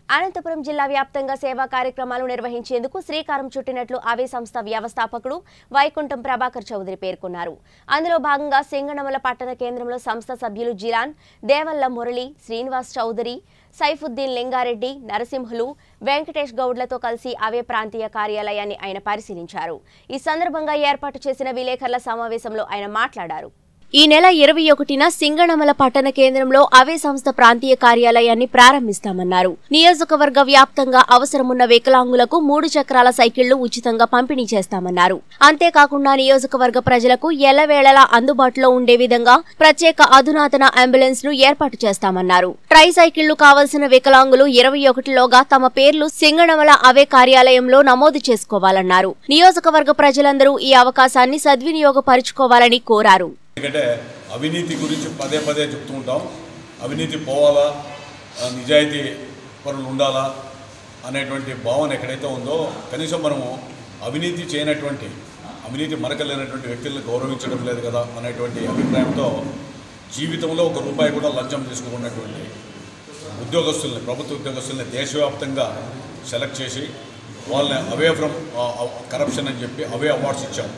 అనంతపురం జిల్లా వ్యాప్తంగా సేవా కార్యక్రమాలు నిర్వహించేందుకు శ్రీకారం చుట్టినట్లు అవే సంస్థ వ్యవస్థాపకుడు వైకుంఠం ప్రభాకర్ చౌదరి పేర్కొన్నారు అందులో భాగంగా సింగనమల పట్టణ కేంద్రంలో సంస్థ సభ్యులు జిలాన్ దేవల్ల మురళి శ్రీనివాస్ చౌదరి సైఫుద్దీన్ లింగారెడ్డి నరసింహులు వెంకటేష్ గౌడ్లతో కలిసి అవే ప్రాంతీయ కార్యాలయాన్ని ఆయన పరిశీలించారు ఈ సందర్భంగా ఏర్పాటు చేసిన విలేకరుల సమావేశంలో ఆయన మాట్లాడారు ఈ నెల ఇరవై ఒకటిన సింగనమల పట్టణ కేంద్రంలో అవే సంస్థ ప్రాంతీయ కార్యాలయాన్ని ప్రారంభిస్తామన్నారు నియోజకవర్గ వ్యాప్తంగా అవసరమున్న వికలాంగులకు మూడు చక్రాల సైకిళ్లు ఉచితంగా పంపిణీ చేస్తామన్నారు అంతేకాకుండా నియోజకవర్గ ప్రజలకు ఎల్లవేళలా అందుబాటులో ఉండే విధంగా ప్రత్యేక అధునాతన అంబులెన్స్ ను ఏర్పాటు చేస్తామన్నారు ట్రై సైకిళ్లు కావలసిన వికలాంగులు ఇరవై ఒకటిలోగా తమ పేర్లు సింగనమల అవే కార్యాలయంలో నమోదు చేసుకోవాలన్నారు నియోజకవర్గ ప్రజలందరూ ఈ అవకాశాన్ని సద్వినియోగపరుచుకోవాలని కోరారు ఎందుకంటే అవినీతి గురించి పదే పదే చెప్తూ ఉంటాం అవినీతి పోవాలా ఆ, నిజాయితీ పరులు ఉండాలా అనేటువంటి భావన ఎక్కడైతే ఉందో కనీసం మనము అవినీతి చేయనటువంటి అవినీతి మరకలేనటువంటి వ్యక్తులను గౌరవించడం లేదు కదా అనేటువంటి అభిప్రాయంతో జీవితంలో ఒక రూపాయి కూడా లంచం తీసుకున్నటువంటి ఉద్యోగస్తుల్ని ప్రభుత్వ ఉద్యోగస్తుల్ని దేశవ్యాప్తంగా సెలెక్ట్ చేసి వాళ్ళని అవే ఫ్రమ్ కరప్షన్ అని చెప్పి అవే అవార్డ్స్ ఇచ్చాం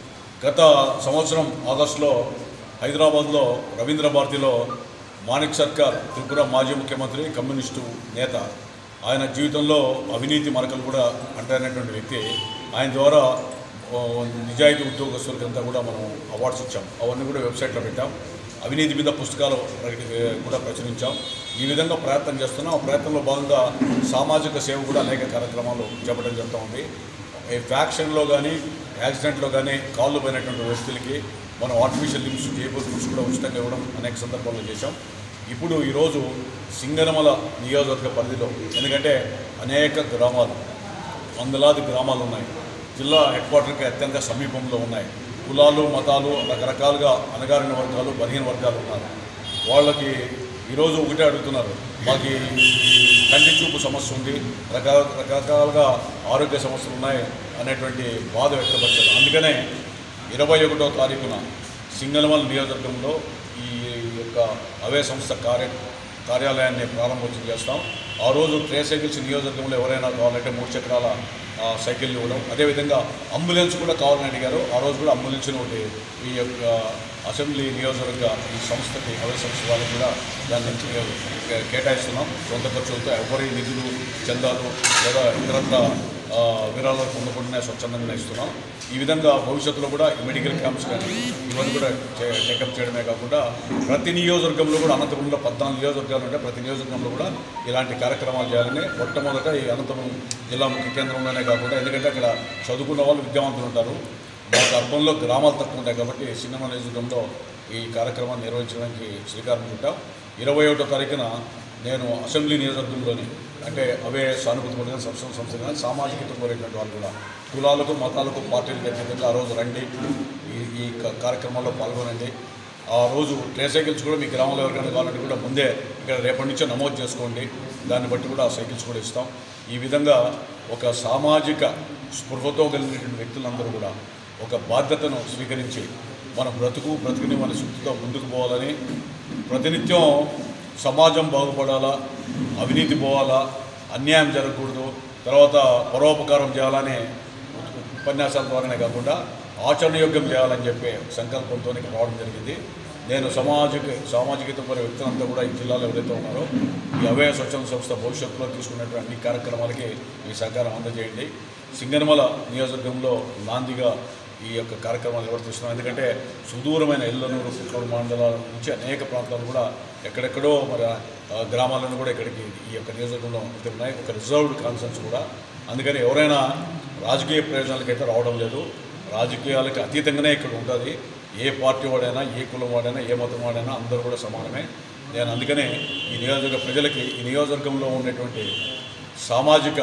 గత సంవత్సరం ఆగస్టులో హైదరాబాద్లో రవీంద్ర భారతిలో మాణిక్ సర్కార్ త్రిపుర మాజీ ముఖ్యమంత్రి కమ్యూనిస్టు నేత ఆయన జీవితంలో అవినీతి మరకలు కూడా అంటైనటువంటి వ్యక్తి ఆయన ద్వారా ఓ, నిజాయితీ ఉద్యోగస్తులకంతా కూడా మనం అవార్డ్స్ ఇచ్చాం అవన్నీ కూడా వెబ్సైట్లో పెట్టాం అవినీతి మీద పుస్తకాలు ప్రకటి కూడా ప్రచురించాం ఈ విధంగా ప్రయత్నం చేస్తున్నాం ఆ ప్రయత్నంలో భాగంగా సామాజిక సేవ కూడా అనేక కార్యక్రమాలు చేపట్టడం జరుగుతూ ఉంది ఈ ఫ్యాక్షన్లో కానీ యాక్సిడెంట్లో కానీ కాళ్ళు పోయినటువంటి వ్యక్తులకి మనం ఆర్టిఫిషియల్ లిమ్స్ టేబుల్ లిమ్స్ కూడా ఉచితంగా ఇవ్వడం అనేక సందర్భాల్లో చేశాం ఇప్పుడు ఈరోజు సింగనమల నియోజకవర్గ పరిధిలో ఎందుకంటే అనేక గ్రామాలు వందలాది గ్రామాలు ఉన్నాయి జిల్లా హెడ్ క్వార్టర్కి అత్యంత సమీపంలో ఉన్నాయి కులాలు మతాలు రకరకాలుగా అణగారిన వర్గాలు బలహీన వర్గాలు ఉన్నారు వాళ్ళకి ఈరోజు ఒకటే అడుగుతున్నారు మాకు ఈ కంటి చూపు సమస్య ఉంది రకరకాల రకరకాలుగా ఆరోగ్య సమస్యలు ఉన్నాయి అనేటువంటి బాధ వ్యక్తపరిచారు అందుకనే ఇరవై ఒకటో తారీఖున సింగనమల నియోజకవర్గంలో ఈ యొక్క అవే సంస్థ కార్య కార్యాలయాన్ని ప్రారంభోత్సవం చేస్తాం ఆ రోజు ట్రే సైకిల్స్ నియోజకవర్గంలో ఎవరైనా కావాలంటే మూడు చక్రాల ఆ, సైకిళ్ళు ఇవ్వడం అదేవిధంగా అంబులెన్స్ కూడా కావాలని అడిగారు ఆ రోజు కూడా అంబులెన్స్ని ఒకటి ఈ యొక్క అసెంబ్లీ నియోజకవర్గ ఈ సంస్థకి అవే సంస్థ వాళ్ళకి కూడా దాన్ని కే- కేటాయిస్తున్నాం సొంత ఖర్చులతో ఎవరి నిధులు చందాలు లేదా ఇతరత్ర ఆ, విరాళాలు పొందకుండానే స్వచ్ఛందంగా ఇస్తున్నాం ఈ విధంగా భవిష్యత్తులో కూడా ఈ మెడికల్ క్యాంప్స్ కానీ ఇవన్నీ కూడా టేకప్ చేయడమే కాకుండా ప్రతి నియోజకవర్గంలో కూడా అనంతపురంలో పద్నాలుగు నియోజకవర్గాలు ఉంటే ప్రతి నియోజకవర్గంలో కూడా ఇలాంటి కార్యక్రమాలు చేయాలని మొట్టమొదట ఈ అనంతపురం జిల్లా ముఖ్య కేంద్రంలోనే కాకుండా ఎందుకంటే అక్కడ చదువుకున్న వాళ్ళు విద్యావంతులు ఉంటారు మాకు అర్బంలో గ్రామాలు తక్కువ ఉంటాయి కాబట్టి సినిమా నియోజకవర్గంలో ఈ కార్యక్రమాన్ని నిర్వహించడానికి శ్రీకారం చుట్టాం ఇరవై ఒకటో తారీఖున నేను అసెంబ్లీ నియోజకవర్గంలోని అంటే అవే సానుభూతి పొందిన సంస్థ సంస్థ కానీ సామాజికత కోరేటువంటి వాళ్ళు కూడా కులాలకు మతాలకు పార్టీలకు అతీతంగా ఆ రోజు రండి ఈ ఈ క- కార్యక్రమాల్లో పాల్గొనండి ఆ రోజు ట్రే సైకిల్స్ కూడా మీ గ్రామంలో ఎవరికైనా కావాలంటే కూడా ముందే ఇక్కడ రేపటి నుంచే నమోదు చేసుకోండి దాన్ని బట్టి కూడా ఆ సైకిల్స్ కూడా ఇస్తాం ఈ విధంగా ఒక సామాజిక స్పృహతో కలిగినటువంటి వ్యక్తులందరూ కూడా ఒక బాధ్యతను స్వీకరించి మన బ్రతుకు బ్రతుకుని మన శక్తితో ముందుకు పోవాలని ప్రతినిత్యం సమాజం బాగుపడాలా అవినీతి పోవాలా అన్యాయం జరగకూడదు తర్వాత పరోపకారం చేయాలని ఉపన్యాసాల ద్వారానే కాకుండా ఆచరణయోగ్యం చేయాలని చెప్పే సంకల్పంతో ఇక్కడ రావడం జరిగింది నేను సామాజిక సామాజికత పరి వ్యక్తులంతా కూడా ఈ జిల్లాలో ఎవరైతే ఉన్నారో ఈ అవయ స్వచ్ఛంద సంస్థ భవిష్యత్తులో తీసుకున్నటువంటి అన్ని కార్యక్రమాలకి ఈ సహకారం అందజేయండి సింగనమల నియోజకవర్గంలో నాందిగా ఈ యొక్క కార్యక్రమాలు నిర్వర్తిస్తున్నాం ఎందుకంటే సుదూరమైన ఎల్లనూరు పుట్లూరు మండలాల నుంచి అనేక ప్రాంతాలు కూడా ఎక్కడెక్కడో మరి ఆ, గ్రామాలను కూడా ఇక్కడికి ఈ యొక్క నియోజకవర్గంలో ఉన్నాయి ఒక రిజర్వ్డ్ కాన్సెన్స్ కూడా అందుకని ఎవరైనా రాజకీయ ప్రయోజనాలకైతే రావడం లేదు రాజకీయాలకు అతీతంగానే ఇక్కడ ఉంటుంది ఏ పార్టీ వాడైనా ఏ కులం వాడైనా ఏ మతం వాడైనా అందరూ కూడా సమానమే నేను అందుకనే ఈ నియోజకవర్గ ప్రజలకి ఈ నియోజకవర్గంలో ఉన్నటువంటి సామాజిక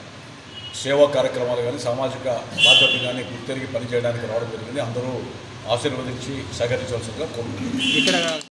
సేవా కార్యక్రమాలు కానీ సామాజిక బాధ్యత కానీ గుర్తెరిగి పనిచేయడానికి రావడం జరిగింది అందరూ ఆశీర్వదించి సహకరించవలసిందిగా కోరుకుంటున్నాను ఇక్కడ